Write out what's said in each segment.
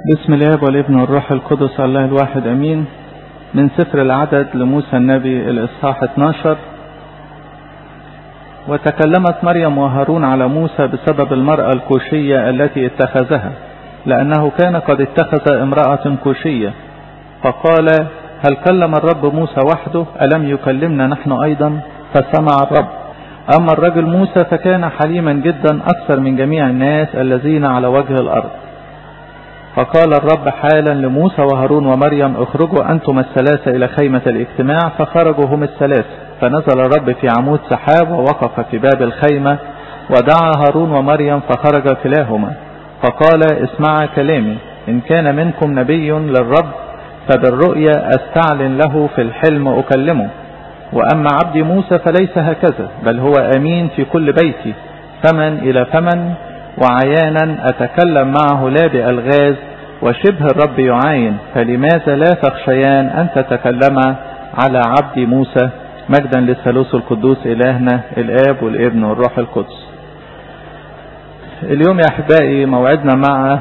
بسم الاب والابن والروح القدس الله الواحد امين من سفر العدد لموسى النبي الاصحاح 12 وتكلمت مريم وهارون على موسى بسبب المرأة الكوشية التي اتخذها لأنه كان قد اتخذ امرأة كوشية فقال هل كلم الرب موسى وحده ألم يكلمنا نحن أيضا فسمع الرب أما الرجل موسى فكان حليما جدا أكثر من جميع الناس الذين على وجه الأرض فقال الرب حالا لموسى وهارون ومريم اخرجوا أنتم الثلاثة إلى خيمة الاجتماع فخرجوا هم الثلاثة فنزل الرب في عمود سحاب ووقف في باب الخيمة ودعا هارون ومريم فخرج كلاهما فقال اسمعا كلامي إن كان منكم نبي للرب فبالرؤيا أستعلن له في الحلم أكلمه وأما عبدي موسى فليس هكذا بل هو أمين في كل بيتي فمن إلى فمن وعيانا أتكلم معه لا بألغاز وشبه الرب يعاين فلماذا لا تخشيان أن تتكلما على عبد موسى مجدا للثالوث القدوس إلهنا الآب والابن والروح القدس اليوم يا أحبائي موعدنا مع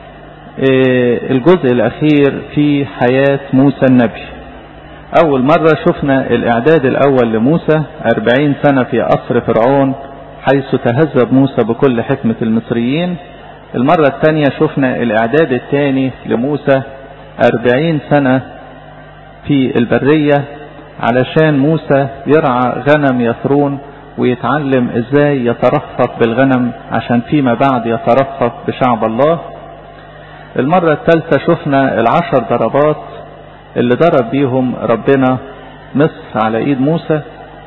الجزء الأخير في حياة موسى النبي أول مرة شفنا الإعداد الأول لموسى أربعين سنة في أسر فرعون حيث تهذب موسى بكل حكمة المصريين المرة الثانية شفنا الإعداد الثاني لموسى أربعين سنة في البرية علشان موسى يرعى غنم يثرون ويتعلم ازاي يترفق بالغنم عشان فيما بعد يترفق بشعب الله المرة الثالثة شفنا العشر ضربات اللي ضرب بيهم ربنا مصر على ايد موسى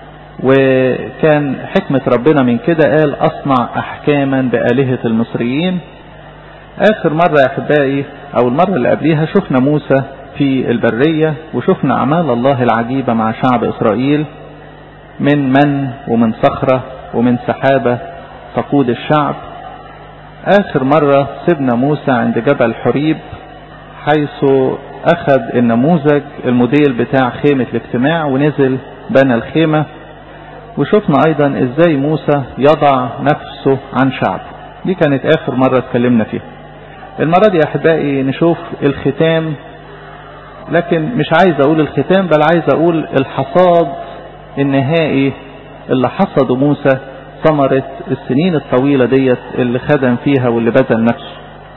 وكان حكمة ربنا من كده قال أصنع أحكاما بآلهة المصريين آخر مرة يا أحبائي أو المرة اللي قبليها شفنا موسى في البرية وشفنا أعمال الله العجيبة مع شعب إسرائيل من من ومن صخرة ومن سحابة تقود الشعب آخر مرة سيبنا موسى عند جبل حريب حيث أخذ النموذج الموديل بتاع خيمة الاجتماع ونزل بنى الخيمة وشفنا ايضا ازاي موسى يضع نفسه عن شعب دي كانت اخر مرة اتكلمنا فيها المرة دي يا احبائي نشوف الختام لكن مش عايز اقول الختام بل عايز اقول الحصاد النهائي اللي حصده موسى ثمرة السنين الطويلة ديت اللي خدم فيها واللي بذل نفسه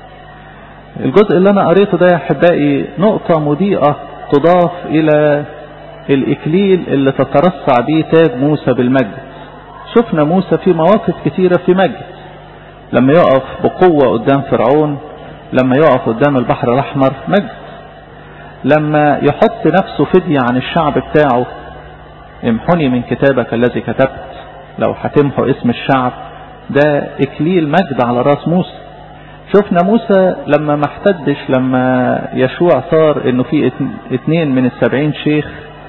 الجزء اللي انا قريته ده يا احبائي نقطة مضيئة تضاف الى الإكليل اللي تترصع به تاج موسى بالمجد شفنا موسى في مواقف كتيرة في مجد لما يقف بقوة قدام فرعون لما يقف قدام البحر الأحمر مجد لما يحط نفسه فدية عن الشعب بتاعه امحني من كتابك الذي كتبت لو هتمحو اسم الشعب ده إكليل مجد على راس موسى شفنا موسى لما ما احتدش لما يشوع صار انه في اتنين من السبعين شيخ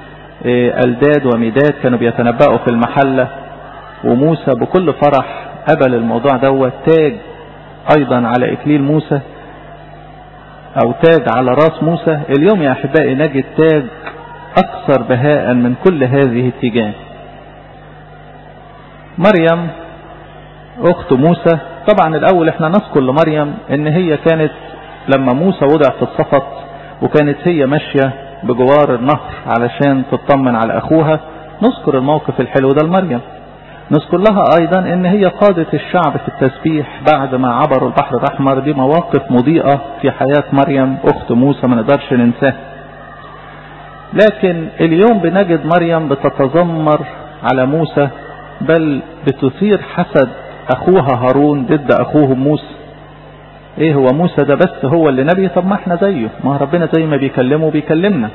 ألداد وميداد كانوا بيتنبأوا في المحلة وموسى بكل فرح قبل الموضوع دوت تاج أيضا على إكليل موسى أو تاج على راس موسى اليوم يا أحبائي نجد تاج أكثر بهاء من كل هذه التيجان مريم أخت موسى طبعا الأول احنا نذكر لمريم ان هي كانت لما موسى وضع في الصفط وكانت هي ماشية بجوار النهر علشان تطمن على أخوها نذكر الموقف الحلو ده لمريم نذكر لها أيضا ان هي قادت الشعب في التسبيح بعد ما عبروا البحر الأحمر دي مواقف مضيئة في حياة مريم أخت موسى ما نقدرش ننساها لكن اليوم بنجد مريم بتتذمر على موسى بل بتثير حسد أخوها هارون ضد أخوهم موسى ايه هو موسى ده بس هو اللي نبي طب ما احنا زيه ما ربنا زي ما بيكلمه بيكلمنا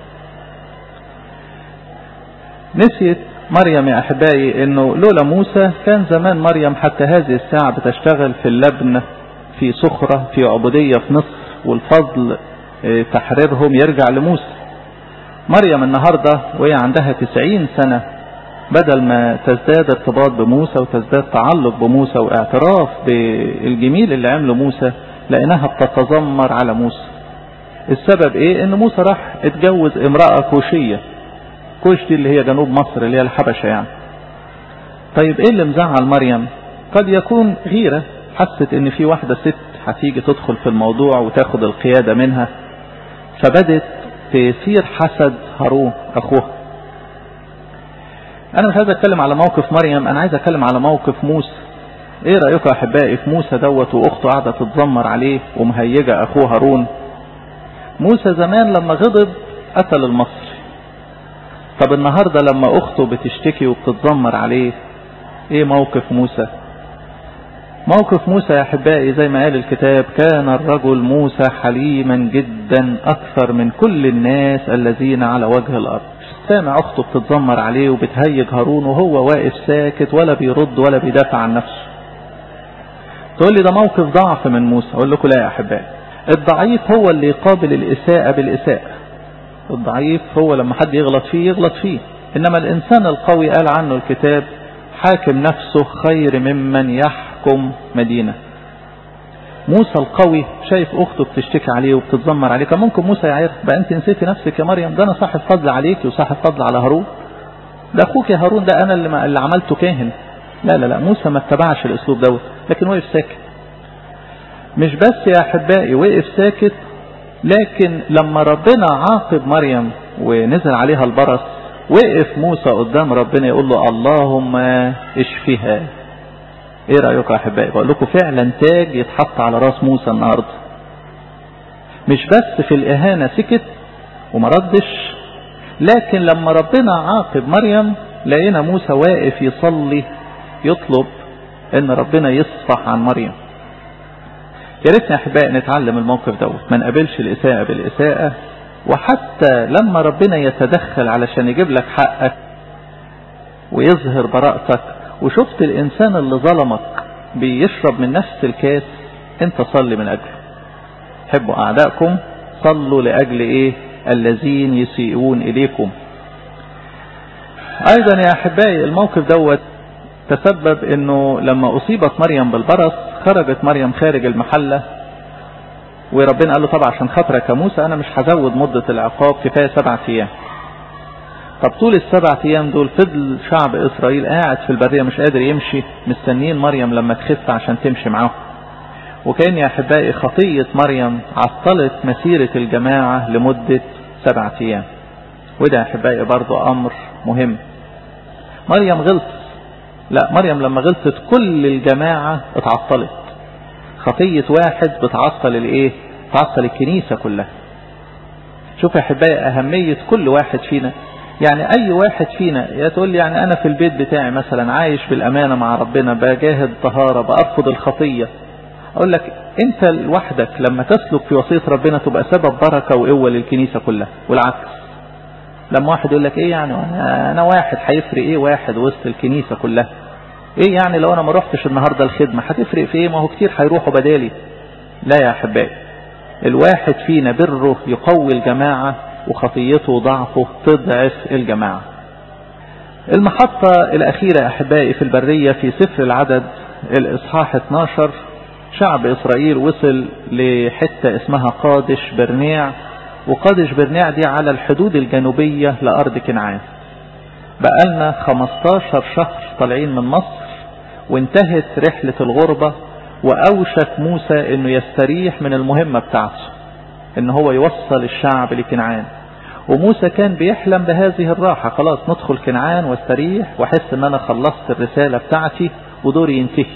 نسيت مريم يا احبائي انه لولا موسى كان زمان مريم حتى هذه الساعة بتشتغل في اللبن في صخرة في عبودية في مصر والفضل اه تحريرهم يرجع لموسى مريم النهاردة وهي عندها تسعين سنة بدل ما تزداد ارتباط بموسى وتزداد تعلق بموسى واعتراف بالجميل اللي عمله موسى لانها بتتذمر على موسى السبب ايه ان موسى راح اتجوز امرأة كوشية كوش دي اللي هي جنوب مصر اللي هي الحبشة يعني طيب ايه اللي مزعل مريم قد يكون غيرة حست ان في واحدة ست هتيجي تدخل في الموضوع وتاخد القيادة منها فبدت تثير حسد هارون أخوها أنا مش عايز أتكلم على موقف مريم أنا عايز أتكلم على موقف موسى إيه رأيكم يا أحبائي في موسى دوت وأخته قاعدة تتذمر عليه ومهيجة أخوه هارون موسى زمان لما غضب قتل المصري طب النهاردة لما أخته بتشتكي وبتتذمر عليه إيه موقف موسى موقف موسى يا أحبائي زي ما قال الكتاب كان الرجل موسى حليما جدا أكثر من كل الناس الذين على وجه الأرض سامع أخته بتتذمر عليه وبتهيج هارون وهو واقف ساكت ولا بيرد ولا بيدافع عن نفسه تقول لي ده موقف ضعف من موسى أقول لكم لا يا أحبائي الضعيف هو اللي يقابل الإساءة بالإساءة الضعيف هو لما حد يغلط فيه يغلط فيه إنما الإنسان القوي قال عنه الكتاب حاكم نفسه خير ممن يحكم مدينة موسى القوي شايف أخته بتشتكي عليه وبتتذمر عليه كان ممكن موسى يعير بقى أنت نسيتي نفسك يا مريم ده أنا صاحب فضل عليك وصاحب فضل على هارون ده أخوك يا هارون ده أنا اللي, اللي عملته كاهن لا لا لا موسى ما اتبعش الأسلوب دوت لكن وقف ساكت مش بس يا أحبائي وقف ساكت لكن لما ربنا عاقب مريم ونزل عليها البرص وقف موسى قدام ربنا يقول له اللهم اشفها ايه رأيكم يا احبائي بقول لكم فعلا تاج يتحط على راس موسى النهاردة مش بس في الاهانة سكت وما ردش لكن لما ربنا عاقب مريم لقينا موسى واقف يصلي يطلب ان ربنا يصفح عن مريم يا ريتنا يا احبائي نتعلم الموقف دوت ما نقابلش الاساءة بالاساءة وحتى لما ربنا يتدخل علشان يجيب لك حقك ويظهر براءتك وشفت الانسان اللي ظلمك بيشرب من نفس الكاس انت صلي من اجله حبوا اعدائكم صلوا لاجل ايه الذين يسيئون اليكم ايضا يا احبائي الموقف دوت تسبب انه لما اصيبت مريم بالبرص خرجت مريم خارج المحلة وربنا قال له طبعا عشان خاطرك يا موسى انا مش هزود مدة العقاب كفاية سبعة ايام طب طول السبع ايام دول فضل شعب اسرائيل قاعد في البرية مش قادر يمشي مستنيين مريم لما تخف عشان تمشي معاهم وكان يا احبائي خطية مريم عطلت مسيرة الجماعة لمدة سبعة ايام وده يا احبائي برضو امر مهم مريم غلطت لا مريم لما غلطت كل الجماعة اتعطلت خطية واحد بتعطل الايه تعطل الكنيسة كلها شوف يا احبائي اهمية كل واحد فينا يعني اي واحد فينا يا تقول لي يعني انا في البيت بتاعي مثلا عايش بالامانة مع ربنا بجاهد طهارة بارفض الخطية اقول لك انت لوحدك لما تسلك في وصية ربنا تبقى سبب بركة وقوة للكنيسة كلها والعكس لما واحد يقول لك ايه يعني انا واحد هيفرق ايه واحد وسط الكنيسة كلها ايه يعني لو انا ما رحتش النهاردة الخدمة هتفرق في ايه ما هو كتير هيروحوا بدالي لا يا احبائي الواحد فينا بره يقوي الجماعة وخطيته وضعفه تضعف الجماعة المحطة الاخيرة يا احبائي في البرية في سفر العدد الاصحاح 12 شعب اسرائيل وصل لحتة اسمها قادش برنيع وقادش برنيع دي على الحدود الجنوبية لأرض كنعان بقالنا 15 شهر طالعين من مصر وانتهت رحلة الغربة وأوشك موسى انه يستريح من المهمة بتاعته ان هو يوصل الشعب لكنعان وموسى كان بيحلم بهذه الراحة خلاص ندخل كنعان واستريح واحس ان انا خلصت الرسالة بتاعتي ودوري ينتهي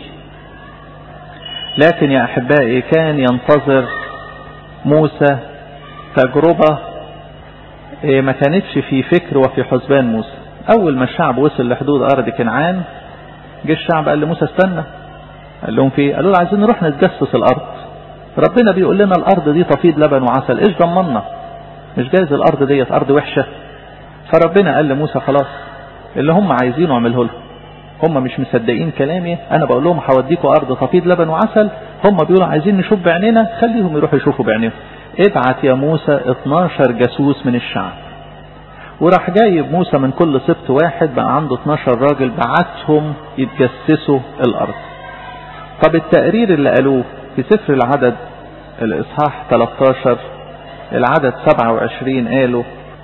لكن يا احبائي كان ينتظر موسى تجربة ما كانتش في فكر وفي حسبان موسى اول ما الشعب وصل لحدود ارض كنعان جه الشعب قال لموسى استنى قال لهم في قالوا له عايزين نروح نتجسس الارض ربنا بيقول لنا الارض دي تفيض لبن وعسل ايش ضمنا مش جايز الارض ديت ارض وحشة فربنا قال لموسى خلاص اللي هم عايزينه اعمله لهم هم مش مصدقين كلامي انا بقول لهم هوديكوا ارض تفيض لبن وعسل هم بيقولوا عايزين نشوف بعينينا خليهم يروحوا يشوفوا بعينيهم ابعت يا موسى 12 جاسوس من الشعب وراح جايب موسى من كل سبط واحد بقى عنده 12 راجل بعتهم يتجسسوا الارض طب التقرير اللي قالوه في سفر العدد الاصحاح 13 العدد 27 قالوا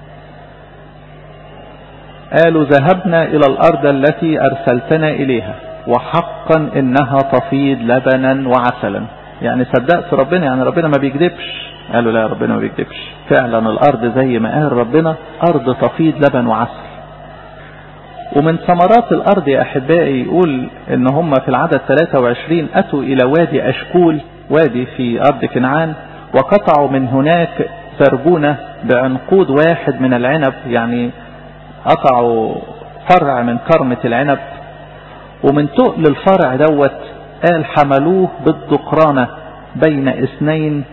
قالوا ذهبنا الى الارض التي ارسلتنا اليها وحقا انها تفيض لبنا وعسلا يعني صدقت ربنا يعني ربنا ما بيكذبش قالوا لا ربنا ما بيكذبش فعلا الارض زي ما قال ربنا ارض تفيض لبن وعسل ومن ثمرات الارض يا احبائي يقول ان هم في العدد 23 اتوا الى وادي اشكول وادي في ارض كنعان وقطعوا من هناك سربونة بعنقود واحد من العنب يعني قطعوا فرع من كرمة العنب ومن تقل الفرع دوت قال حملوه بالدقرانة بين اثنين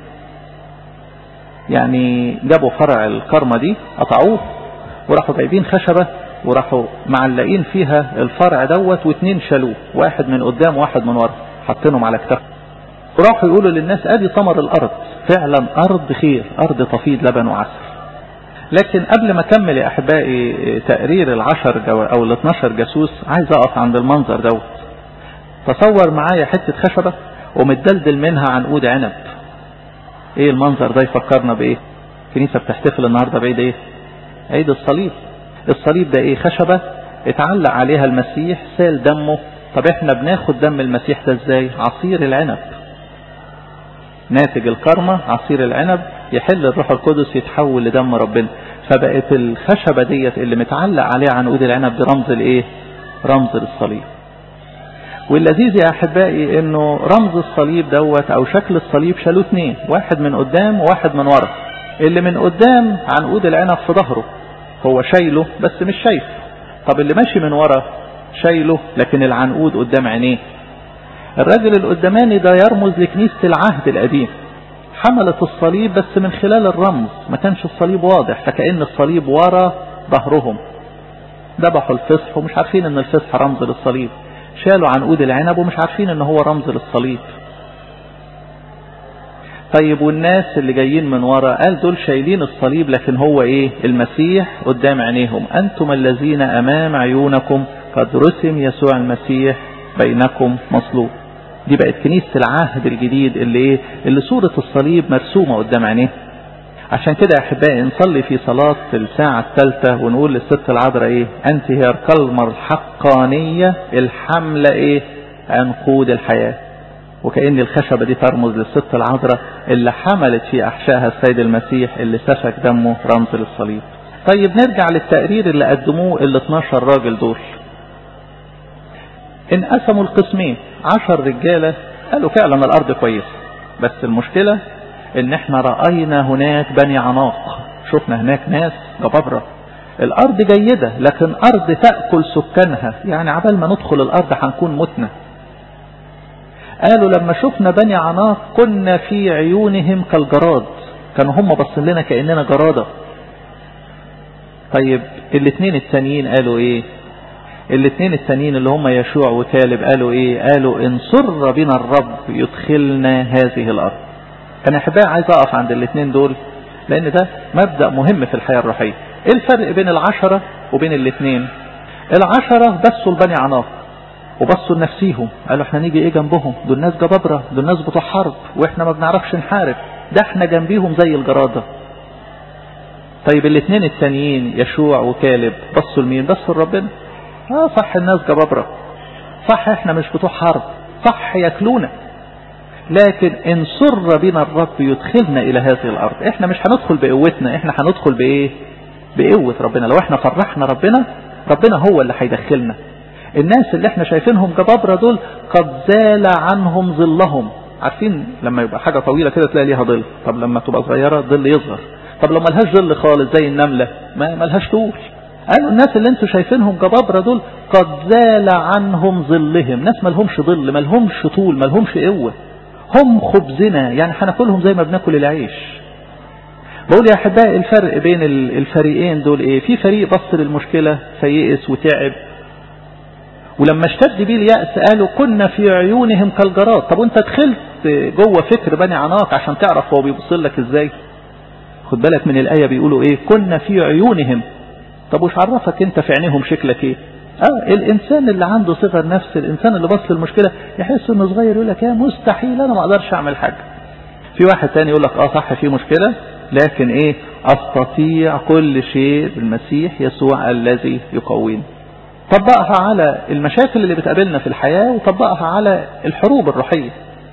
يعني جابوا فرع الكرمة دي قطعوه وراحوا جايبين خشبة وراحوا معلقين فيها الفرع دوت واثنين شالوه واحد من قدام وواحد من ورا حاطينهم على كتاف وراحوا يقولوا للناس ادي ثمر الارض فعلا ارض خير ارض تفيض لبن وعسل لكن قبل ما اكمل يا احبائي تقرير العشر جو او ال 12 جاسوس عايز اقف عند المنظر دوت تصور معايا حتة خشبة ومتدلدل منها عنقود عنب ايه المنظر ده يفكرنا بايه الكنيسة بتحتفل النهاردة بعيد ايه عيد الصليب الصليب ده ايه خشبة اتعلق عليها المسيح سال دمه طب احنا بناخد دم المسيح ده ازاي عصير العنب ناتج الكرمة عصير العنب يحل الروح القدس يتحول لدم ربنا فبقت الخشبة ديت اللي متعلق عليها عنقود العنب دي رمز الايه رمز للصليب واللذيذ يا احبائي انه رمز الصليب دوت او شكل الصليب شالوه اثنين واحد من قدام وواحد من ورا اللي من قدام عنقود العنب في ظهره هو شايله بس مش شايف طب اللي ماشي من ورا شايله لكن العنقود قدام عينيه الراجل القداماني ده يرمز لكنيسة العهد القديم حملت الصليب بس من خلال الرمز ما كانش الصليب واضح فكأن الصليب ورا ظهرهم ذبحوا الفصح ومش عارفين ان الفصح رمز للصليب شالوا عنقود العنب ومش عارفين ان هو رمز للصليب طيب والناس اللي جايين من ورا قال دول شايلين الصليب لكن هو ايه المسيح قدام عينيهم انتم الذين امام عيونكم قد رسم يسوع المسيح بينكم مصلوب دي بقت كنيسة العهد الجديد اللي ايه اللي صورة الصليب مرسومة قدام عينيه عشان كده يا احبائي نصلي في صلاة الساعة الثالثة ونقول للست العذراء ايه انت هي الكلمة الحقانية الحملة ايه عنقود الحياة وكأن الخشبة دي ترمز للست العذراء اللي حملت في احشائها السيد المسيح اللي سفك دمه رمز للصليب طيب نرجع للتقرير اللي قدموه ال 12 راجل دول انقسموا القسمين عشر رجالة قالوا فعلا الارض كويسة بس المشكلة ان احنا رأينا هناك بني عناق شفنا هناك ناس جبابرة الارض جيدة لكن ارض تأكل سكانها يعني عبال ما ندخل الارض هنكون متنا قالوا لما شفنا بني عناق كنا في عيونهم كالجراد كانوا هم باصين لنا كأننا جرادة طيب الاثنين التانيين قالوا ايه الاثنين التانيين اللي هم يشوع وكالب قالوا ايه قالوا ان سر بنا الرب يدخلنا هذه الارض انا احبائي عايز اقف عند الاثنين دول لان ده مبدأ مهم في الحياة الروحية ايه الفرق بين العشرة وبين الاثنين العشرة بصوا لبني عناق وبصوا لنفسيهم قالوا احنا نيجي ايه جنبهم دول ناس جبابرة دول ناس بتوع حرب واحنا ما بنعرفش نحارب ده احنا جنبيهم زي الجرادة طيب الاثنين التانيين يشوع وكالب بصوا لمين بصوا لربنا اه صح الناس جبابرة صح احنا مش بتوع حرب صح ياكلونا لكن ان سر بنا الرب يدخلنا الى هذه الارض احنا مش هندخل بقوتنا احنا هندخل بايه بقوة ربنا لو احنا فرحنا ربنا ربنا هو اللي هيدخلنا الناس اللي احنا شايفينهم جبابرة دول قد زال عنهم ظلهم عارفين لما يبقى حاجة طويلة كده تلاقي ليها ظل طب لما تبقى صغيرة الظل يصغر طب لو ملهاش ظل خالص زي النملة ما ملهاش طول قالوا الناس اللي انتوا شايفينهم جبابرة دول قد زال عنهم ظلهم ناس ملهمش ظل ملهمش طول ملهمش قوة هم خبزنا يعني هناكلهم زي ما بناكل العيش بقول يا احبائي الفرق بين الفريقين دول ايه في فريق بص للمشكلة فيئس وتعب ولما اشتد بيه اليأس قالوا كنا في عيونهم كالجراد طب وانت دخلت جوه فكر بني عناق عشان تعرف هو بيبص لك ازاي خد بالك من الآية بيقولوا ايه كنا في عيونهم طب وش عرفك انت في عينيهم شكلك ايه اه الانسان اللي عنده صغر نفس الانسان اللي بص للمشكلة يحس انه صغير يقول لك يا مستحيل انا ما اقدرش اعمل حاجة في واحد تاني يقول لك اه صح في مشكلة لكن ايه استطيع كل شيء بالمسيح يسوع الذي يقويني طبقها على المشاكل اللي بتقابلنا في الحياة وطبقها على الحروب الروحية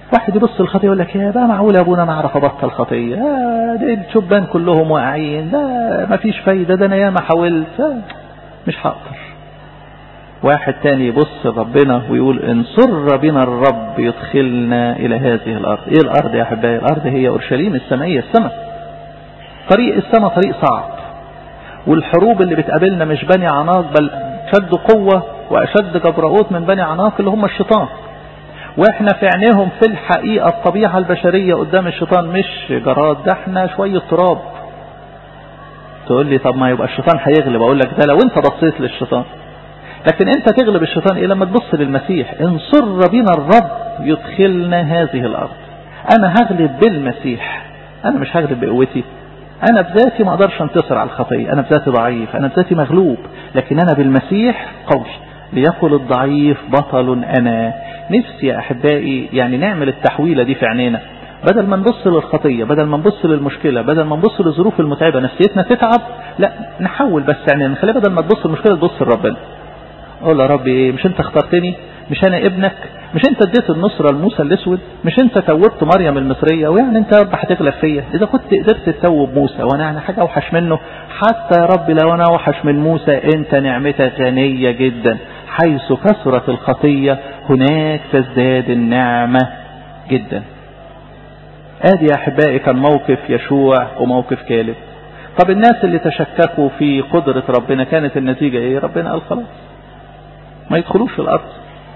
واحد يبص الخطية يقول لك يا بقى معقول يا ابونا انا اعرف ابطل خطية آه ده الشبان كلهم واقعين ده مفيش فايدة ده انا ياما حاولت آه مش هقدر واحد تاني يبص ربنا ويقول ان سر بنا الرب يدخلنا الى هذه الارض ايه الارض يا احبائي الارض هي اورشليم السمائية السماء طريق السماء طريق صعب والحروب اللي بتقابلنا مش بني عناق بل شد قوة واشد جبرؤوت من بني عناق اللي هم الشيطان واحنا في عينيهم في الحقيقة الطبيعة البشرية قدام الشيطان مش جراد ده احنا شوية تراب تقول لي طب ما يبقى الشيطان هيغلب اقول لك ده لو انت بصيت للشيطان لكن انت تغلب الشيطان ايه لما تبص للمسيح ان سر بنا الرب يدخلنا هذه الارض انا هغلب بالمسيح انا مش هغلب بقوتي انا بذاتي ما اقدرش انتصر على الخطيه انا بذاتي ضعيف انا بذاتي مغلوب لكن انا بالمسيح قوي ليقل الضعيف بطل انا نفسي يا احبائي يعني نعمل التحويله دي في عينينا بدل ما نبص للخطيه بدل ما نبص للمشكله بدل ما نبص للظروف المتعبه نفسيتنا تتعب لا نحول بس يعني نخليها بدل ما تبص للمشكله تبص لربنا قول يا رب ايه مش انت اخترتني مش انا ابنك مش انت اديت النصرة لموسى الاسود مش انت توبت مريم المصرية ويعني انت يا رب هتغلب فيا اذا كنت قدرت تتوب موسى وانا يعني حاجة اوحش منه حتى يا رب لو انا اوحش من موسى انت نعمتك غنية جدا حيث كثرت الخطية هناك تزداد النعمة جدا ادي يا احبائي كان موقف يشوع وموقف كالب طب الناس اللي تشككوا في قدرة ربنا كانت النتيجة ايه ربنا قال خلاص ما يدخلوش الارض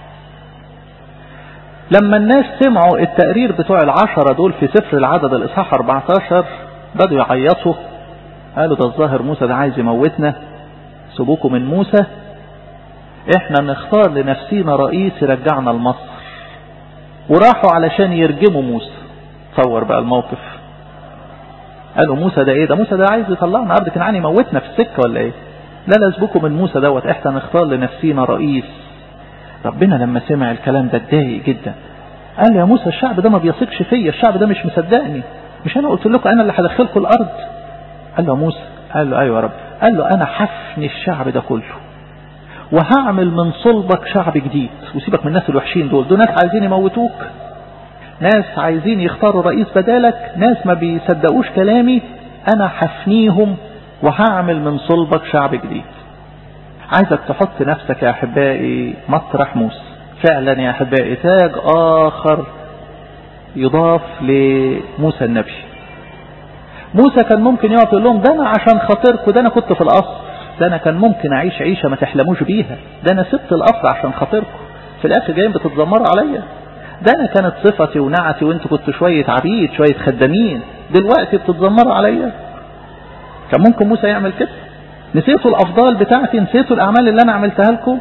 لما الناس سمعوا التقرير بتوع العشرة دول في سفر العدد الإصحاح 14 بدوا يعيطوا قالوا ده الظاهر موسى ده عايز يموتنا سيبوكوا من موسى احنا نختار لنفسينا رئيس يرجعنا لمصر وراحوا علشان يرجموا موسى تصور بقى الموقف قالوا موسى ده ايه ده موسى ده عايز يطلعنا ارض كنعان يموتنا في السكه ولا ايه لا لا اسبكوا من موسى دوت احنا نختار لنفسينا رئيس ربنا لما سمع الكلام ده اتضايق جدا قال يا موسى الشعب ده ما بيثقش فيا الشعب ده مش مصدقني مش انا قلت لكم انا اللي هدخلكم الارض قال له موسى قال له ايوه يا رب قال له انا حفني الشعب ده كله وهعمل من صلبك شعب جديد وسيبك من الناس الوحشين دول دول ناس عايزين يموتوك ناس عايزين يختاروا رئيس بدالك ناس ما بيصدقوش كلامي انا حفنيهم وهعمل من صلبك شعب جديد عايزك تحط نفسك يا احبائي مطرح موسى فعلا يا احبائي تاج اخر يضاف لموسى النبي موسى كان ممكن يقف يقول لهم ده انا عشان خاطركم ده انا كنت في القصر ده انا كان ممكن اعيش عيشه ما تحلموش بيها ده انا سبت القصر عشان خاطركم في الاخر جايين بتتذمروا عليا ده انا كانت صفتي ونعتي وانتوا كنتوا شويه عبيد شويه خدامين دلوقتي بتتذمروا عليا كان ممكن موسى يعمل كده نسيتوا الافضال بتاعتي نسيتوا الاعمال اللي انا عملتها لكم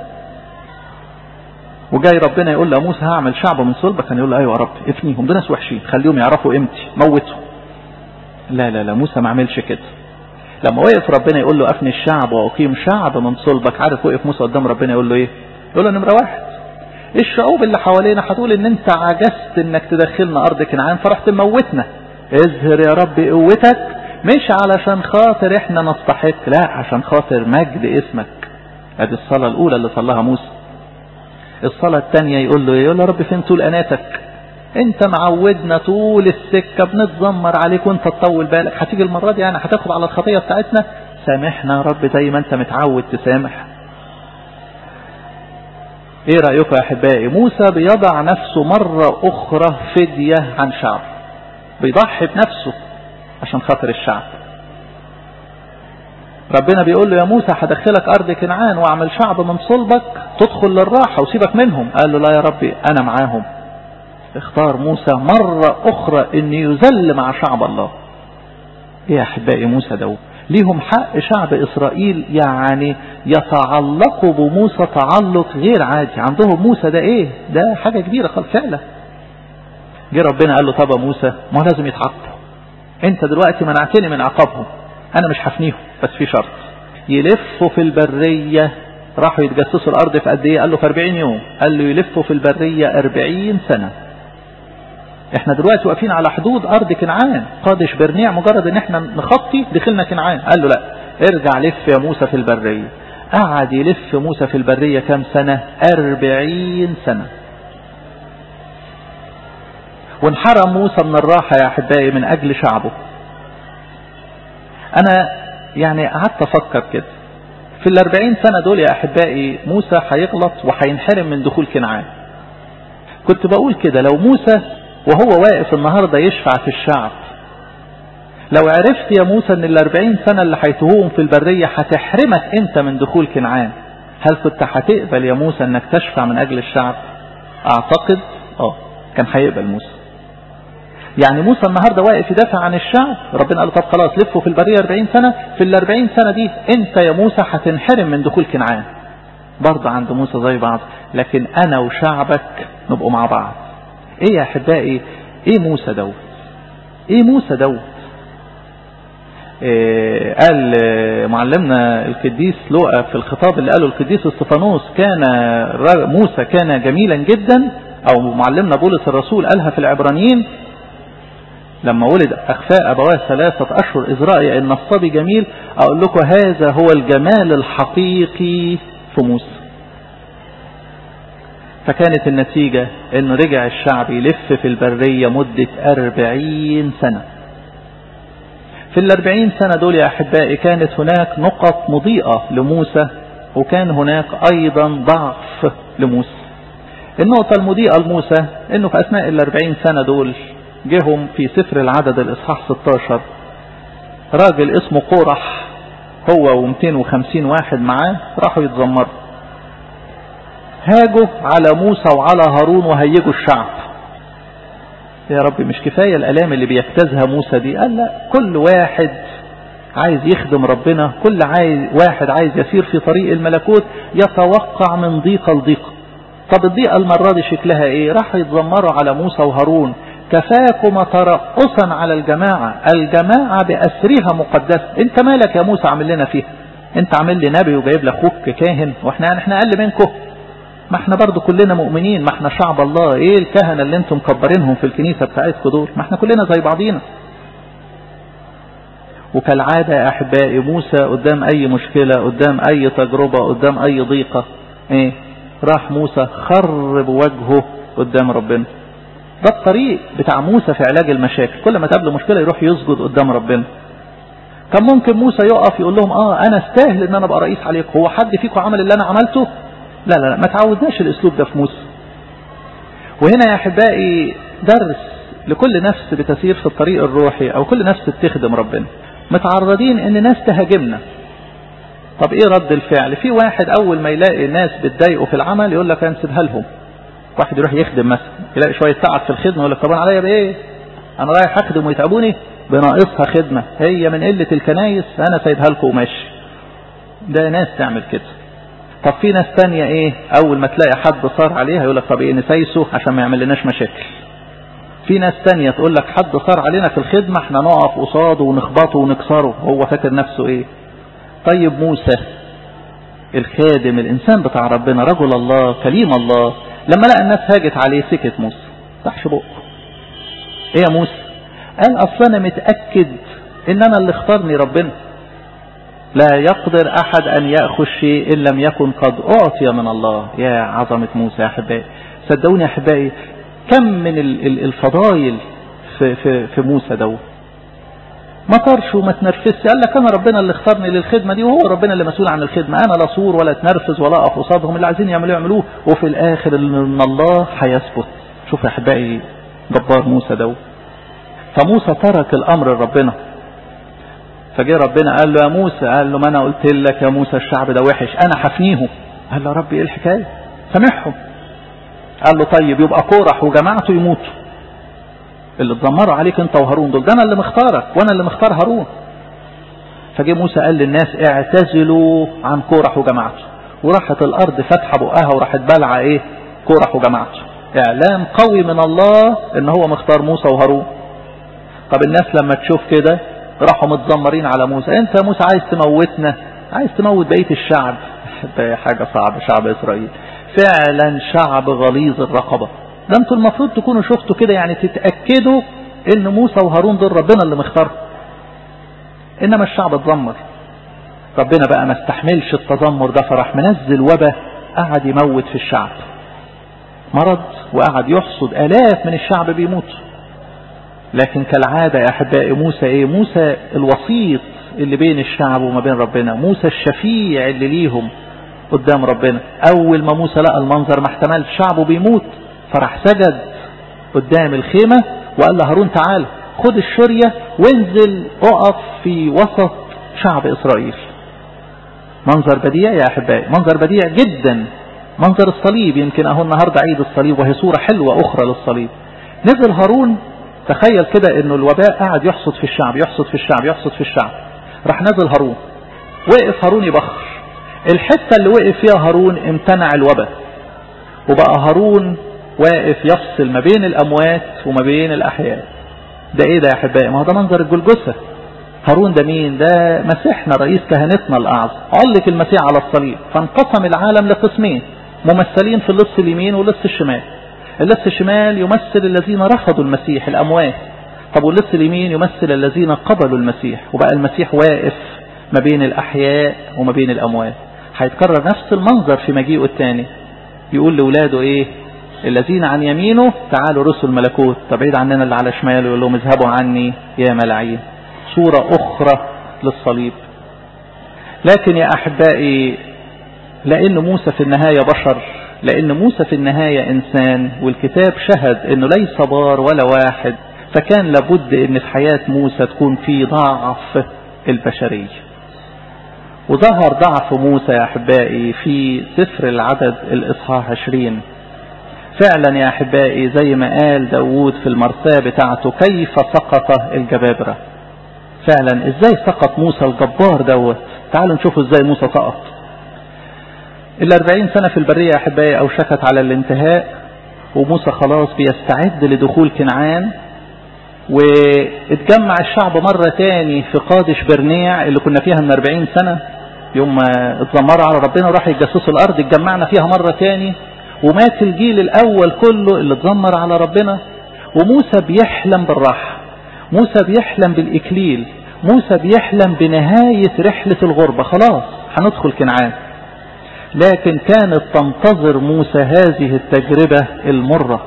وجاي ربنا يقول له موسى هعمل شعب من صلبك كان يقول له ايوه يا رب افنيهم دول ناس وحشين خليهم يعرفوا قيمتي موتهم لا لا لا موسى ما عملش كده لما وقف ربنا يقول له افني الشعب واقيم شعب من صلبك عارف وقف موسى قدام ربنا يقول له ايه يقول له نمره واحد الشعوب اللي حوالينا هتقول ان انت عجزت انك تدخلنا ارض كنعان فرحت تموتنا اظهر يا رب قوتك مش علشان خاطر احنا نستحق لا عشان خاطر مجد اسمك ادي الصلاة الاولى اللي صلاها موسى الصلاة الثانية يقول له يقول له يا رب فين طول اناتك انت معودنا طول السكة بنتذمر عليك وانت تطول بالك هتيجي المرة دي يعني هتاخد على الخطية بتاعتنا سامحنا يا رب زي ما انت متعود تسامح ايه رأيكم يا احبائي موسى بيضع نفسه مرة اخرى فدية عن شعب بيضحي بنفسه عشان خاطر الشعب ربنا بيقول له يا موسى هدخلك ارض كنعان واعمل شعب من صلبك تدخل للراحة وسيبك منهم قال له لا يا ربي انا معاهم اختار موسى مرة اخرى ان يذل مع شعب الله ايه يا احبائي موسى ده ليهم حق شعب اسرائيل يعني يتعلقوا بموسى تعلق غير عادي عندهم موسى ده ايه ده حاجة كبيرة خالص فعلا جه ربنا قال له طب يا موسى ما لازم يتعاقبوا انت دلوقتي منعتني من عقابهم انا مش هفنيهم بس في شرط يلفوا في البرية راحوا يتجسسوا الارض في قد ايه قال له في 40 يوم قال له يلفوا في البرية 40 سنة احنا دلوقتي واقفين على حدود ارض كنعان قادش برنيع مجرد ان احنا نخطي دخلنا كنعان قال له لا ارجع لف يا موسى في البرية قعد يلف موسى في البرية كام سنة 40 سنة وانحرم موسى من الراحة يا أحبائي من أجل شعبه أنا يعني قعدت أفكر كده في الأربعين سنة دول يا أحبائي موسى هيغلط وهينحرم من دخول كنعان كنت بقول كده لو موسى وهو واقف النهاردة يشفع في الشعب لو عرفت يا موسى ان الاربعين سنة اللي هيتهوهم في البرية هتحرمك انت من دخول كنعان هل كنت هتقبل يا موسى انك تشفع من اجل الشعب اعتقد اه كان هيقبل موسى يعني موسى النهاردة واقف يدافع عن الشعب ربنا قال طب خلاص لفوا في البرية 40 سنة في ال 40 سنة دي انت يا موسى هتنحرم من دخول كنعان برضه عند موسى زي بعض لكن انا وشعبك نبقوا مع بعض ايه يا احبائي ايه موسى دوت ايه موسى دوت إيه قال معلمنا القديس لوقا في الخطاب اللي قاله القديس استفانوس كان موسى كان جميلا جدا او معلمنا بولس الرسول قالها في العبرانيين لما ولد اخفاء ابواه ثلاثة اشهر اذ رأي ان الصبي جميل اقول لكم هذا هو الجمال الحقيقي في موسى فكانت النتيجة انه رجع الشعب يلف في البرية مدة اربعين سنة في الاربعين سنة دول يا احبائي كانت هناك نقط مضيئة لموسى وكان هناك ايضا ضعف لموسى النقطة المضيئة لموسى انه في اثناء الاربعين سنة دول جهم في سفر العدد الاصحاح 16 راجل اسمه قورح هو و250 واحد معاه راحوا يتذمروا هاجوا على موسى وعلى هارون وهيجوا الشعب يا رب مش كفاية الالام اللي بيجتازها موسى دي قال لا كل واحد عايز يخدم ربنا كل عايز واحد عايز يسير في طريق الملكوت يتوقع من ضيقة لضيقة طب الضيقة المرة دي شكلها ايه راح يتذمروا على موسى وهارون كفاكما ترأسا على الجماعة الجماعة بأسرها مقدسة انت مالك يا موسى عامل لنا فيها انت عامل لي نبي وجايب لك اخوك كاهن واحنا احنا اقل منكم ما احنا برضو كلنا مؤمنين ما احنا شعب الله ايه الكهنة اللي انتم مكبرينهم في الكنيسة بتاعتكم دول ما احنا كلنا زي بعضينا وكالعادة يا احبائي موسى قدام اي مشكلة قدام اي تجربة قدام اي ضيقة ايه راح موسى خرب وجهه قدام ربنا ده الطريق بتاع موسى في علاج المشاكل كل ما تقابله مشكلة يروح يسجد قدام ربنا كان ممكن موسى يقف يقول لهم اه انا استاهل ان انا ابقى رئيس عليكم هو حد فيكم عمل اللي انا عملته لا لا لا ما تعودناش الاسلوب ده في موسى وهنا يا احبائي درس لكل نفس بتسير في الطريق الروحي او كل نفس بتخدم ربنا متعرضين ان ناس تهاجمنا طب ايه رد الفعل في واحد اول ما يلاقي ناس بتضايقه في العمل يقول لك انسبها لهم واحد يروح يخدم مثلا يلاقي شوية تعب في الخدمة يقول لك طب انا عليا بايه انا رايح اخدم ويتعبوني بناقصها خدمة هي من قلة الكنايس انا سايبها لكم وماشي ده ناس تعمل كده طب في ناس تانية ايه اول ما تلاقي حد صار عليها يقول لك طب ايه نسايسه عشان ما يعمل لناش مشاكل في ناس تانية تقول لك حد صار علينا في الخدمة احنا نقف قصاده ونخبطه ونكسره هو فاكر نفسه ايه طيب موسى الخادم الانسان بتاع ربنا رجل الله كليم الله لما لقى الناس هاجت عليه سكت موسى تحش بقه ايه يا موسى قال اصل انا متأكد ان انا اللي اختارني ربنا لا يقدر احد ان يأخذ شيء ان لم يكن قد اعطي من الله يا عظمة موسى يا احبائي صدقوني يا احبائي كم من الفضايل في, في, في موسى دوت ما طرش وما تنرفزش قال لك انا ربنا اللي اختارني للخدمه دي وهو ربنا اللي مسؤول عن الخدمه انا لا صور ولا اتنرفز ولا اقف قصادهم اللي عايزين يعملوه يعملوه وفي الاخر ان الله هيثبت شوف يا احبائي جبار موسى ده فموسى ترك الامر لربنا فجه ربنا قال له يا موسى قال له ما انا قلت لك يا موسى الشعب ده وحش انا حفنيهم قال له يا رب ايه الحكايه سامحهم قال له طيب يبقى كورح وجماعته يموتوا اللي اتذمروا عليك انت وهارون دول ده انا اللي مختارك وانا اللي مختار هارون فجه موسى قال للناس اعتزلوا عن كورح وجماعته وراحت الارض فاتحه بقها وراحت بلعه ايه كورح وجماعته اعلان قوي من الله ان هو مختار موسى وهارون طب الناس لما تشوف كده راحوا متذمرين على موسى انت يا موسى عايز تموتنا عايز تموت بقيه الشعب ده حاجه صعبه شعب اسرائيل فعلا شعب غليظ الرقبه ده انتوا المفروض تكونوا شفتوا كده يعني تتأكدوا ان موسى وهارون دول ربنا اللي مختارهم انما الشعب اتذمر ربنا بقى ما استحملش التذمر ده فراح منزل وبا قعد يموت في الشعب مرض وقعد يحصد الاف من الشعب بيموتوا لكن كالعادة يا أحبائي موسى إيه موسى الوسيط اللي بين الشعب وما بين ربنا موسى الشفيع اللي ليهم قدام ربنا أول ما موسى لقى المنظر ما احتملش شعبه بيموت فراح سجد قدام الخيمة وقال له هارون تعالى خد الشرية وانزل اقف في وسط شعب إسرائيل منظر بديع يا أحبائي منظر بديع جدا منظر الصليب يمكن أهو النهاردة عيد الصليب وهي صورة حلوة أخرى للصليب نزل هارون تخيل كده انه الوباء قاعد يحصد في الشعب يحصد في الشعب يحصد في الشعب راح نزل هارون وقف هارون يبخر الحتة اللي وقف فيها هارون امتنع الوباء وبقى هارون واقف يفصل ما بين الأموات وما بين الأحياء ده ايه ده يا احبائي ما هو ده منظر الجلجثة هارون ده مين ده مسيحنا رئيس كهنتنا الأعظم علق المسيح على الصليب فانقسم العالم لقسمين ممثلين في اللص اليمين واللص الشمال اللص الشمال يمثل الذين رفضوا المسيح الأموات طب واللص اليمين يمثل الذين قبلوا المسيح وبقى المسيح واقف ما بين الأحياء وما بين الأموات هيتكرر نفس المنظر في مجيئه الثاني يقول لأولاده إيه الذين عن يمينه تعالوا رسل ملكوت تبعيد عننا اللي على شماله يقول لهم اذهبوا عني يا ملاعين صورة أخرى للصليب لكن يا أحبائي لأن موسى في النهاية بشر لأن موسى في النهاية إنسان والكتاب شهد أنه ليس بار ولا واحد فكان لابد أن في حياة موسى تكون في ضعف البشرية وظهر ضعف موسى يا أحبائي في سفر العدد الإصحاح 20 فعلا يا أحبائي زي ما قال داود في المرساة بتاعته كيف سقط الجبابرة فعلا ازاي سقط موسى الجبار دوت تعالوا نشوفوا ازاي موسى سقط الأربعين سنة في البرية يا أحبائي أوشكت على الانتهاء وموسى خلاص بيستعد لدخول كنعان واتجمع الشعب مرة تاني في قادش برنيع اللي كنا فيها من 40 سنة يوم ما اتذمروا على ربنا وراح يتجسسوا الأرض اتجمعنا فيها مرة تاني ومات الجيل الأول كله اللي اتذمر على ربنا وموسى بيحلم بالراحة موسى بيحلم بالإكليل موسى بيحلم بنهاية رحلة الغربة خلاص هندخل كنعان لكن كانت تنتظر موسى هذه التجربة المرة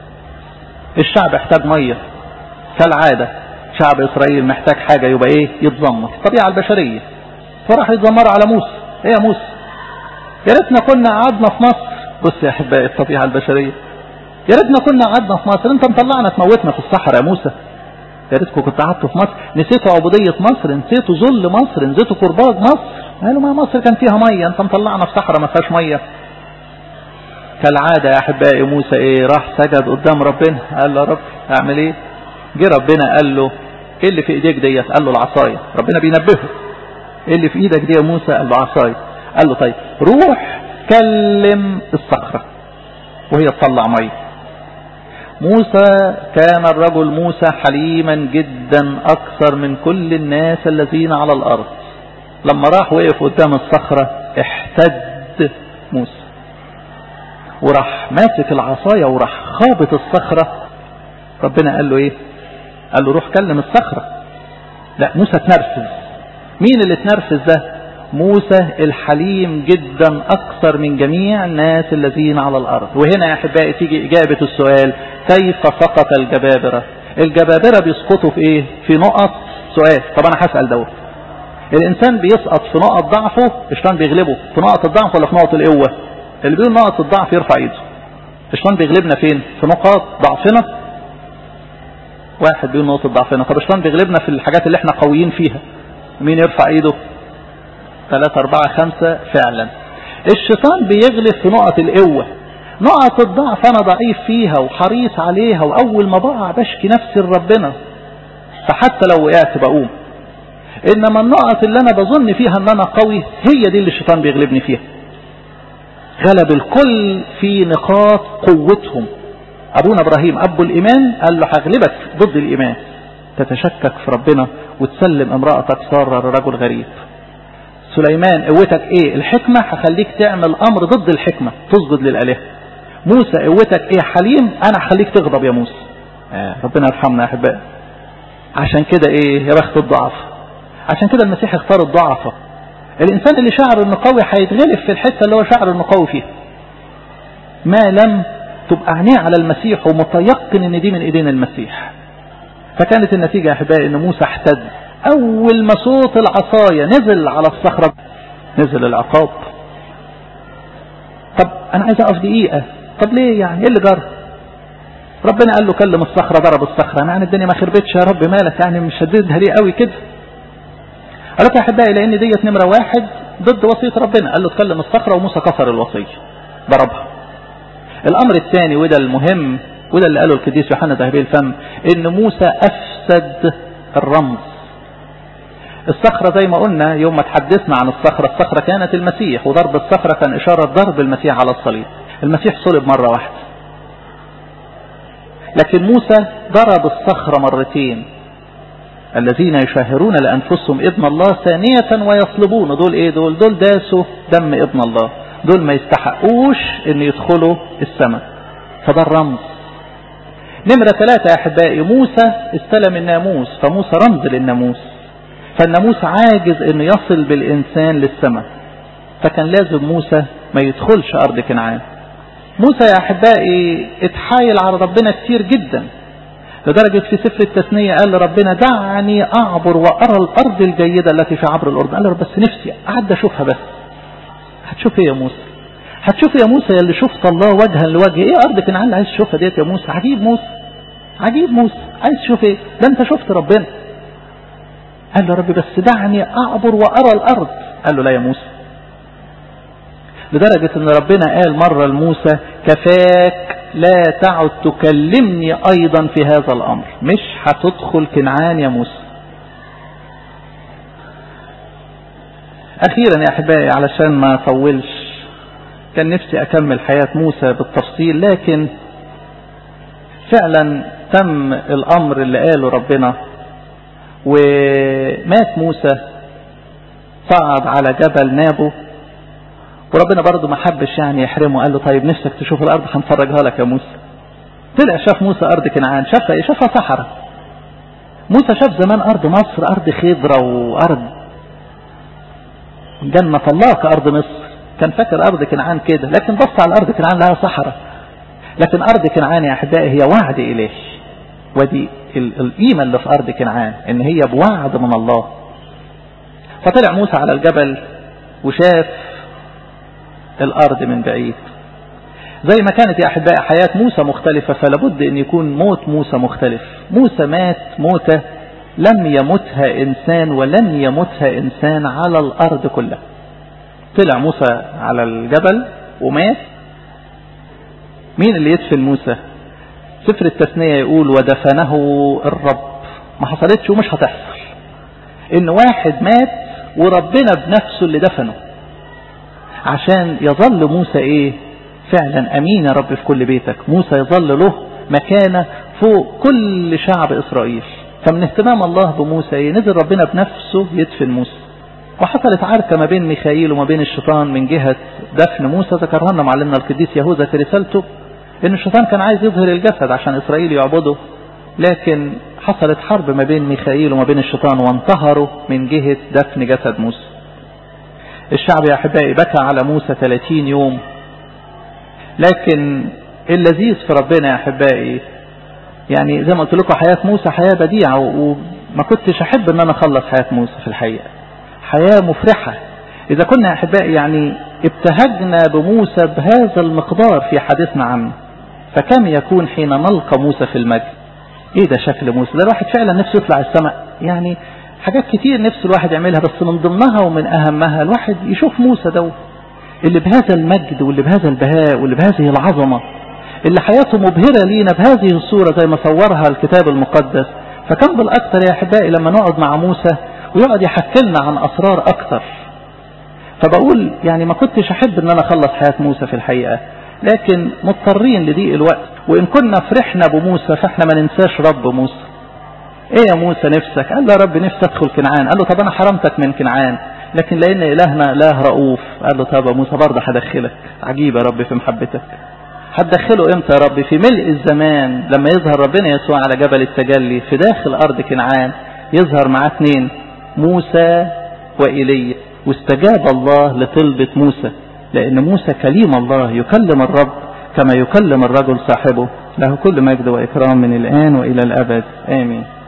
الشعب احتاج مية كالعادة شعب إسرائيل محتاج حاجة يبقى إيه يتذمر الطبيعة البشرية فراح يتذمروا على موسى إيه يا موسى يا ريتنا كنا قعدنا في مصر بص يا أحبائي الطبيعة البشرية يا ريتنا كنا قعدنا في مصر انت مطلعنا تموتنا في الصحراء يا موسى يا ريتكم كنت قعدتوا في مصر نسيتوا عبودية مصر نسيتوا ذل مصر نسيتوا كرباج مصر قالوا ما مصر كان فيها مية انت مطلعنا في صحراء ما فيهاش مية كالعادة يا احبائي موسى ايه راح سجد قدام ربنا قال له يا رب اعمل ايه جه ربنا قال له ايه اللي في ايديك ديت قال له العصاية ربنا بينبهه ايه اللي في ايدك دي يا موسى قال له عصاية قال له طيب روح كلم الصخرة وهي تطلع مية موسى كان الرجل موسى حليما جدا أكثر من كل الناس الذين على الأرض لما راح وقف قدام الصخرة احتد موسى وراح ماسك العصاية وراح خابط الصخرة ربنا قال له ايه قال له روح كلم الصخرة لا موسى تنرفز مين اللي تنرفز ده موسى الحليم جدا أكثر من جميع الناس الذين على الأرض وهنا يا أحبائي تيجي إجابة السؤال كيف سقط الجبابرة الجبابرة بيسقطوا في إيه في نقط سؤال طب أنا هسأل دوت الإنسان بيسقط في نقط ضعفه الشيطان بيغلبه في نقط الضعف ولا في نقط القوة اللي بيقول نقط الضعف يرفع ايده الشيطان بيغلبنا فين في نقاط ضعفنا واحد بيقول نقطة ضعفنا طب الشيطان بيغلبنا في الحاجات اللي احنا قويين فيها مين يرفع ايده ثلاثة أربعة خمسة فعلا الشيطان بيغلب في نقط القوة نقط الضعف أنا ضعيف فيها وحريص عليها وأول ما بقع بشكي نفسي لربنا فحتى لو وقعت بقوم إنما النقط اللي أنا بظن فيها أن أنا قوي هي دي اللي الشيطان بيغلبني فيها غلب الكل في نقاط قوتهم أبونا إبراهيم أبو الإيمان قال له هغلبك ضد الإيمان تتشكك في ربنا وتسلم امرأتك سارة لرجل غريب سليمان قوتك ايه الحكمة هخليك تعمل امر ضد الحكمة تسجد للآلهة موسى قوتك ايه حليم انا هخليك تغضب يا موسى آه. ربنا يرحمنا يا احبائي عشان كده ايه يا بخت الضعف عشان كده المسيح اختار الضعفة الانسان اللي شعر انه قوي هيتغلب في الحتة اللي هو شعر انه قوي فيها ما لم تبقى عينيه على المسيح ومتيقن ان دي من ايدين المسيح فكانت النتيجة يا أحبائي أن موسى احتد أول ما صوت العصاية نزل على الصخرة نزل العقاب طب أنا عايز أقف دقيقة طب ليه يعني إيه اللي جرى ربنا قال له كلم الصخرة ضرب الصخرة يعني الدنيا ما خربتش يا رب مالك يعني مش شددها ليه قوي كده قال لك يا أحبائي لأن ديت نمرة واحد ضد وصية ربنا قال له تكلم الصخرة وموسى كسر الوصية ضربها الأمر الثاني وده المهم وده اللي قاله القديس يوحنا ذهبي الفم إن موسى أفسد الرمز الصخرة زي ما قلنا يوم ما تحدثنا عن الصخرة الصخرة كانت المسيح وضرب الصخرة كان إشارة ضرب المسيح على الصليب المسيح صلب مرة واحدة لكن موسى ضرب الصخرة مرتين الذين يشاهرون لأنفسهم ابن الله ثانية ويصلبون دول ايه دول دول داسوا دم ابن الله دول ما يستحقوش ان يدخلوا السماء فده الرمز نمرة ثلاثة يا أحبائي موسى استلم الناموس فموسى رمز للناموس فالناموس عاجز انه يصل بالإنسان للسماء فكان لازم موسى ما يدخلش أرض كنعان موسى يا أحبائي اتحايل على ربنا كتير جدا لدرجة في سفر التثنية قال لربنا دعني أعبر وأرى الأرض الجيدة التي في عبر الأردن قال له بس نفسي أعد أشوفها بس هتشوف ايه يا موسى هتشوف يا موسى اللي شفت الله وجها لوجه ايه أرض كنعان اللي عايز تشوفها ديت يا موسى عجيب موسى عجيب موسى عايز تشوف ايه ده انت شفت ربنا قال له ربي بس دعني أعبر وأرى الأرض قال له لا يا موسى لدرجة ان ربنا قال مرة لموسى كفاك لا تعد تكلمني ايضا في هذا الامر مش هتدخل كنعان يا موسى اخيرا يا احبائي علشان ما اطولش كان نفسي اكمل حياة موسى بالتفصيل لكن فعلا تم الامر اللي قاله ربنا ومات موسى صعد على جبل نابو وربنا برضه ما حبش يعني يحرمه قال له طيب نفسك تشوف الارض هنفرجها لك يا موسى طلع شاف موسى ارض كنعان شافها ايه شافها صحراء موسى شاف زمان ارض مصر ارض خضره وارض جنة الله كارض مصر كان فاكر ارض كنعان كده لكن بص على ارض كنعان لها صحراء لكن ارض كنعان يا احبائي هي وعد اليه ودي القيمة اللي في ارض كنعان ان هي بوعد من الله فطلع موسى على الجبل وشاف الأرض من بعيد زي ما كانت يا أحبائي حياة موسى مختلفة فلابد أن يكون موت موسى مختلف موسى مات موتة لم يمتها إنسان ولن يمتها إنسان على الأرض كلها طلع موسى على الجبل ومات مين اللي يدفن موسى سفر التثنية يقول ودفنه الرب ما حصلتش ومش هتحصل ان واحد مات وربنا بنفسه اللي دفنه عشان يظل موسى ايه فعلا امين يا رب في كل بيتك موسى يظل له مكانة فوق كل شعب اسرائيل فمن اهتمام الله بموسى ايه نزل ربنا بنفسه يدفن موسى وحصلت عركة ما بين ميخائيل وما بين الشيطان من جهة دفن موسى ذكرها لنا معلمنا القديس يهوذا في رسالته ان الشيطان كان عايز يظهر الجسد عشان اسرائيل يعبده لكن حصلت حرب ما بين ميخائيل وما بين الشيطان وانتهروا من جهة دفن جسد موسى الشعب يا أحبائي بكى على موسى 30 يوم لكن اللذيذ في ربنا يا أحبائي يعني زي ما قلت لكم حياة موسى حياة بديعة وما كنتش أحب أن أنا أخلص حياة موسى في الحقيقة حياة مفرحة إذا كنا يا أحبائي يعني ابتهجنا بموسى بهذا المقدار في حديثنا عنه فكم يكون حين نلقى موسى في المجد ايه ده شكل موسى ده الواحد فعلا نفسه يطلع السماء يعني حاجات كتير نفس الواحد يعملها بس من ضمنها ومن أهمها الواحد يشوف موسى ده اللي بهذا المجد واللي بهذا البهاء واللي بهذه العظمة اللي حياته مبهرة لينا بهذه الصورة زي ما صورها الكتاب المقدس فكان بالأكثر يا أحبائي لما نقعد مع موسى ويقعد يحكي لنا عن أسرار أكثر فبقول يعني ما كنتش أحب أن أنا أخلص حياة موسى في الحقيقة لكن مضطرين لضيق الوقت وإن كنا فرحنا بموسى فإحنا ما ننساش رب موسى ايه يا موسى نفسك قال له يا رب نفسي ادخل كنعان قال له طب انا حرمتك من كنعان لكن لان الهنا اله رؤوف قال له طب يا موسى برضه هدخلك عجيب يا رب في محبتك هتدخله امتى يا رب في ملء الزمان لما يظهر ربنا يسوع على جبل التجلي في داخل ارض كنعان يظهر معاه اثنين موسى وايليا واستجاب الله لطلبة موسى لان موسى كليم الله يكلم الرب كما يكلم الرجل صاحبه له كل مجد واكرام من الان والى الابد امين